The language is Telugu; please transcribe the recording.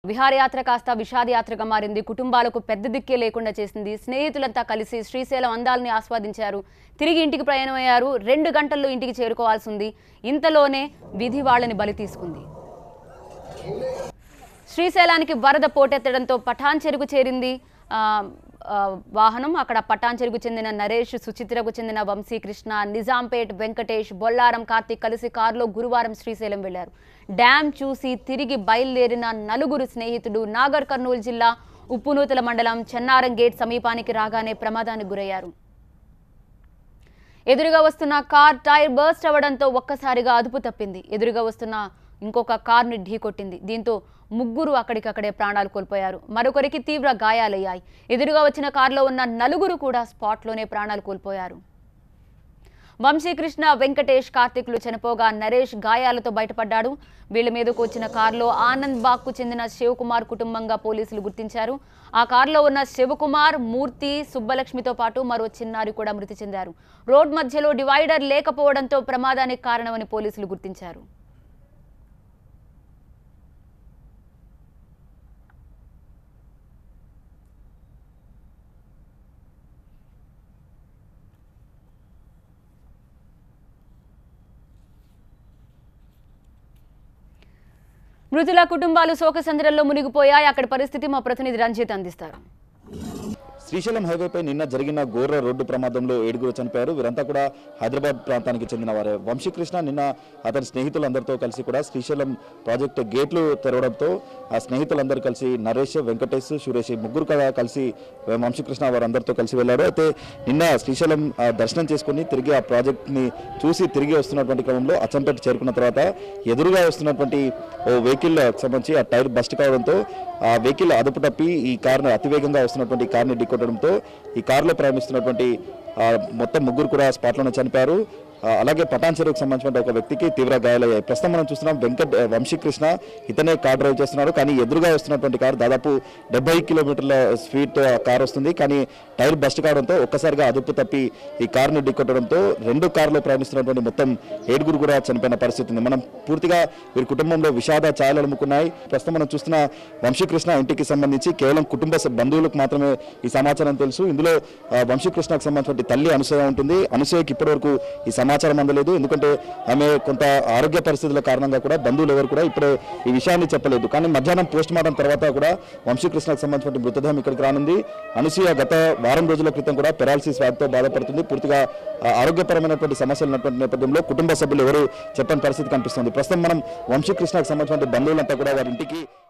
విహారయాత్ర కాస్త విషాదయాత్రగా మారింది కుటుంబాలకు పెద్ద దిక్కే లేకుండా చేసింది స్నేహితులంతా కలిసి శ్రీశైలం అందాలని ఆస్వాదించారు తిరిగి ఇంటికి ప్రయాణమయ్యారు రెండు గంటల్లో ఇంటికి చేరుకోవాల్సి ఉంది ఇంతలోనే విధి వాళ్ళని బలి తీసుకుంది శ్రీశైలానికి వరద పోటెత్తడంతో పఠాన్ చెరుకు చేరింది ఆ, ఆ, వాహనం అక్కడ పటాన్ చెరుకు చెందిన నరేష్ సుచిత్రకు చెందిన వంశీకృష్ణ నిజాంపేట్ వెంకటేష్ బొల్లారం కార్తీక్ కలిసి కారులో గురువారం శ్రీశైలం వెళ్లారు డ్యాం చూసి తిరిగి బయలుదేరిన నలుగురు స్నేహితుడు నాగర్ కర్నూలు జిల్లా ఉప్పునూతల మండలం చెన్నారం గేట్ సమీపానికి రాగానే ప్రమాదానికి గురయ్యారు ఎదురుగా వస్తున్న కార్ టైర్ బర్స్ట్ అవ్వడంతో ఒక్కసారిగా అదుపు తప్పింది ఎదురుగా వస్తున్న ఇంకొక కార్ని ఢీకొట్టింది దీంతో ముగ్గురు అక్కడికక్కడే ప్రాణాలు కోల్పోయారు మరొకరికి తీవ్ర గాయాలయ్యాయి ఎదురుగా వచ్చిన కారులో ఉన్న నలుగురు కూడా స్పాట్లోనే ప్రాణాలు కోల్పోయారు వంశీకృష్ణ వెంకటేష్ కార్తిక్లు చనిపోగా నరేష్ గాయాలతో బయటపడ్డాడు వీళ్ల మీదకు వచ్చిన కారులో ఆనంద్ బాగ్కు చెందిన శివకుమార్ కుటుంబంగా పోలీసులు గుర్తించారు ఆ కారులో ఉన్న శివకుమార్ మూర్తి సుబ్బలక్ష్మితో పాటు మరో చిన్నారి కూడా మృతి చెందారు రోడ్ మధ్యలో డివైడర్ లేకపోవడంతో ప్రమాదానికి కారణమని పోలీసులు గుర్తించారు మృతుల కుటుంబాలు శోకసంద్రంలో మునిగిపోయాయి అక్కడి పరిస్థితి మా ప్రతినిధి రంజిత్ అందిస్తారు శ్రీశైలం హైవేపై నిన్న జరిగిన ఘోర రోడ్డు ప్రమాదంలో ఏడుగురు చనిపోయారు వీరంతా కూడా హైదరాబాద్ ప్రాంతానికి చెందిన వారే వంశీకృష్ణ నిన్న అతని స్నేహితులందరితో కలిసి కూడా శ్రీశైలం ప్రాజెక్టు గేట్లు తెరవడంతో ఆ స్నేహితులందరూ కలిసి నరేష్ వెంకటేష్ సురేష్ ఈ ముగ్గురు కూడా కలిసి వంశీకృష్ణ వారందరితో కలిసి వెళ్ళారు అయితే నిన్న శ్రీశైలం ఆ, దర్శనం చేసుకుని తిరిగి ఆ ప్రాజెక్ట్ని చూసి తిరిగి వస్తున్నటువంటి క్రమంలో అచ్చంపేట చేరుకున్న తర్వాత ఎదురుగా వస్తున్నటువంటి ఓ వెహికల్ సంబంధించి ఆ టైర్ బస్ట్ కావడంతో ఆ వెహికల్ అదుపు తప్పి ఈ కారును అతివేగంగా వస్తున్నటువంటి కార్ని ఢీకొట్టడంతో ఈ కారులో ప్రయాణిస్తున్నటువంటి ఆ, మొత్తం ముగ్గురు కూడా స్పాట్లోనే చనిపోయారు ఆ, అలాగే పటాన్ చెరువుకు సంబంధించిన ఒక వ్యక్తికి తీవ్ర గాయాలయ్యాయి ప్రస్తుతం మనం చూస్తున్నాం వెంకట్ ఆ, వంశీకృష్ణ ఇతనే కార్ డ్రైవ్ చేస్తున్నాడు కానీ ఎదురుగా వస్తున్నటువంటి కారు దాదాపు డెబ్బై కిలోమీటర్ల స్పీడ్ కార్ వస్తుంది కానీ టైర్ బస్ట్ కావడంతో ఒక్కసారిగా అదుపు తప్పి ఈ కారుని ఢీకొట్టడంతో రెండు కార్లో ప్రయాణిస్తున్నటువంటి మొత్తం ఏడుగురు కూడా చనిపోయిన పరిస్థితి ఉంది మనం పూర్తిగా వీరి కుటుంబంలో విషాద ఛాయలు అలుముకున్నాయి ప్రస్తుతం మనం చూస్తున్న వంశీకృష్ణ ఇంటికి సంబంధించి కేవలం కుటుంబ స- బంధువులకు మాత్రమే ఈ సమాచారం తెలుసు ఇందులో ఆ, వంశీకృష్ణకు సంబంధించిన తల్లి అనసూయ ఉంటుంది అనసూయకి ఇప్పటివరకు ఈ సమాచారం అందలేదు ఎందుకంటే ఆమె కొంత ఆరోగ్య పరిస్థితుల కారణంగా కూడా బంధువులు ఎవరు కూడా ఇప్పుడే ఈ విషయాన్ని చెప్పలేదు కానీ మధ్యాహ్నం పోస్ట్ మార్టం తర్వాత కూడా వంశీకృష్ణకు సంబంధించిన మృతదేహం ఇక్కడికి రానుంది అనసూయ గత వారం రోజుల క్రితం కూడా పెరాలసిస్ వ్యాధితో బాధపడుతుంది పూర్తిగా ఆ, ఆరోగ్యపరమైనటువంటి సమస్యలు ఉన్నటువంటి నేపథ్యంలో కుటుంబ సభ్యులు ఎవరు చెప్పని పరిస్థితి కనిపిస్తుంది ప్రస్తుతం మనం వంశీకృష్ణకు సంబంధించిన బంధువులంతా కూడా వారి ఇంటికి